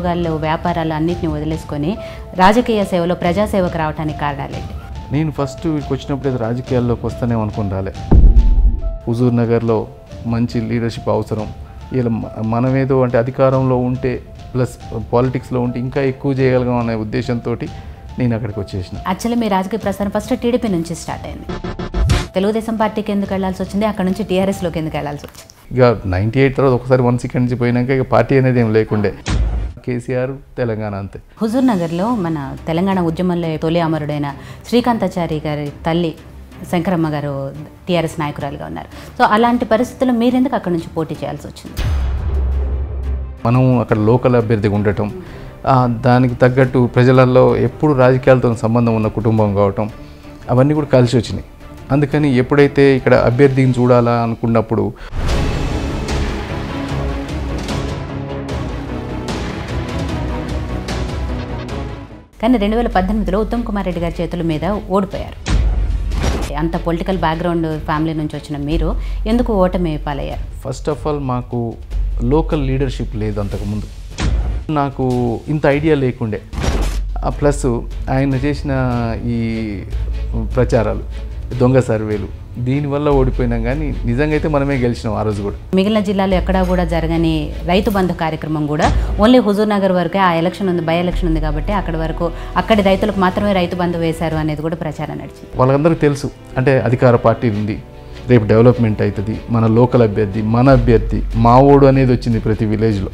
ఉద్యోగాలు వ్యాపారాలు అన్నింటినీ వదిలేసుకొని రాజకీయ సేవలో ప్రజాసేవకు రావడానికి కారణాలేంటి నేను ఫస్ట్ ఇక్కడికి వచ్చినప్పుడు ఏదో రాజకీయాల్లోకి వస్తానే అనుకుని రాలే హుజూర్ నగర్లో మంచి లీడర్షిప్ అవసరం ఇలా మ- మనమేదో అంటే అధికారంలో ఉంటే ప్లస్ పాలిటిక్స్లో ఉంటే ఇంకా ఎక్కువ చేయగలం అనే ఉద్దేశంతో నేను అక్కడికి వచ్చేసిన యాక్చువల్లీ మీ రాజకీయ ప్రస్థానం ఫస్ట్ టీడీపీ నుంచి స్టార్ట్ అయింది తెలుగుదేశం పార్టీకి ఎందుకు వెళ్లాల్సి వచ్చింది అక్కడ నుంచి టీఆర్ఎస్లోకి ఎందుకు వెళ్లాల్సి వచ్చింది ఇక నైంటీ ఎయిట్ తర్వాత ఒకసారి వన్ సెకండ్ నుంచి పోయినాక ఇక పార్టీ అనేది ఏం లేకుండే కేసీఆర్ తెలంగాణ అంతే హుజూర్ నగర్లో మన తెలంగాణ ఉద్యమంలో తొలి అమరుడైన శ్రీకాంతాచారి గారి తల్లి శంకరమ్మ గారు టీఆర్ఎస్ నాయకురాలుగా ఉన్నారు సో అలాంటి పరిస్థితుల్లో మీరెందుకు అక్కడ నుంచి పోటీ చేయాల్సి వచ్చింది మనం అక్కడ లోకల్ అభ్యర్థిగా ఉండటం ఆ, దానికి తగ్గట్టు ప్రజలలో ఎప్పుడు రాజకీయాలతో సంబంధం ఉన్న కుటుంబం కావటం అవన్నీ కూడా కలిసి వచ్చినాయి అందుకని ఎప్పుడైతే ఇక్కడ అభ్యర్థిని చూడాలా అనుకున్నప్పుడు కానీ రెండు వేల పద్దెనిమిదిలో ఉత్తమ్ కుమార్ రెడ్డి గారి చేతుల మీద ఓడిపోయారు అంత పొలిటికల్ బ్యాక్గ్రౌండ్ ఫ్యామిలీ నుంచి వచ్చిన మీరు ఎందుకు ఓటమి పాలయ్యారు ఫస్ట్ ఆఫ్ ఆల్ మాకు లోకల్ లీడర్షిప్ లేదు అంతకుముందు నాకు ఇంత ఐడియా లేకుండే ప్లస్ ఆయన చేసిన ఈ ప్రచారాలు దొంగ సర్వేలు దీనివల్ల ఓడిపోయినాం కానీ నిజంగా అయితే మనమే గెలిచినాం ఆ రోజు కూడా మిగిలిన జిల్లాలో ఎక్కడా కూడా జరగని రైతు బంధు కార్యక్రమం కూడా ఓన్లీ హుజూర్ నగర్ వరకే ఆ ఎలక్షన్ ఉంది బై ఎలక్షన్ ఉంది కాబట్టి అక్కడి వరకు అక్కడి రైతులకు మాత్రమే రైతు బంధు వేశారు అనేది కూడా ప్రచారం నడిచింది వాళ్ళందరికీ తెలుసు అంటే అధికార పార్టీ ఉంది రేపు డెవలప్మెంట్ అవుతుంది మన లోకల్ అభ్యర్థి మన అభ్యర్థి మా ఓడు అనేది వచ్చింది ప్రతి విలేజ్లో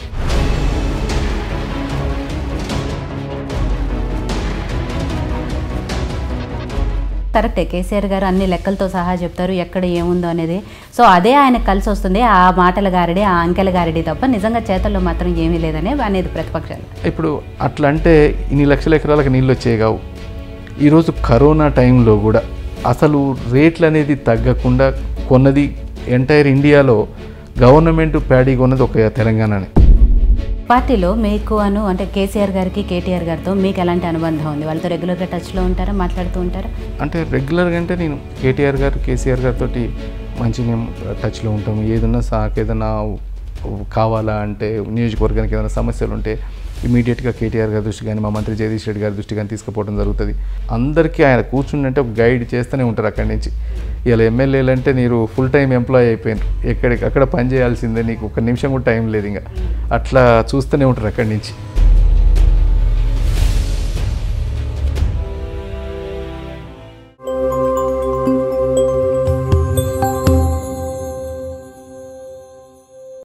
కరెక్టే కేసీఆర్ గారు అన్ని లెక్కలతో సహా చెప్తారు ఎక్కడ ఏముందో అనేది సో అదే ఆయనకు కలిసి వస్తుంది ఆ మాటల గారడి ఆ అంకెల గారడి తప్ప నిజంగా చేతల్లో మాత్రం ఏమీ లేదనే అనేది ప్రతిపక్షాలు ఇప్పుడు అట్లా అంటే ఇన్ని లక్షల ఎకరాలకు నీళ్ళు వచ్చేవి కావు ఈరోజు కరోనా టైంలో కూడా అసలు రేట్లు అనేది తగ్గకుండా కొన్నది ఎంటైర్ ఇండియాలో గవర్నమెంట్ ప్యాడీ కొన్నది ఒక తెలంగాణనే పార్టీలో మీకు అను అంటే కేసీఆర్ గారికి కేటీఆర్ గారితో మీకు ఎలాంటి అనుబంధం ఉంది వాళ్ళతో రెగ్యులర్గా టచ్లో ఉంటారా మాట్లాడుతూ ఉంటారా అంటే రెగ్యులర్గా అంటే నేను కేటీఆర్ గారు కేసీఆర్ గారితో మంచి మేము టచ్లో ఉంటాము ఏదన్నా సాకు ఏదన్నా కావాలా అంటే నియోజకవర్గానికి ఏదైనా సమస్యలు ఉంటే ఇమీడియట్గా కేటీఆర్ గారి దృష్టి కానీ మా మంత్రి జగదీష్ రెడ్డి గారి దృష్టి కానీ తీసుకుపోవడం జరుగుతుంది అందరికీ ఆయన కూర్చుంటే ఒక గైడ్ చేస్తూనే ఉంటారు అక్కడి నుంచి ఇలా ఎమ్మెల్యేలు అంటే మీరు ఫుల్ టైం ఎంప్లాయ్ అయిపోయినారు ఎక్కడికి అక్కడ పని చేయాల్సిందే నీకు ఒక నిమిషం కూడా టైం లేదు ఇంకా అట్లా చూస్తూనే ఉంటారు అక్కడి నుంచి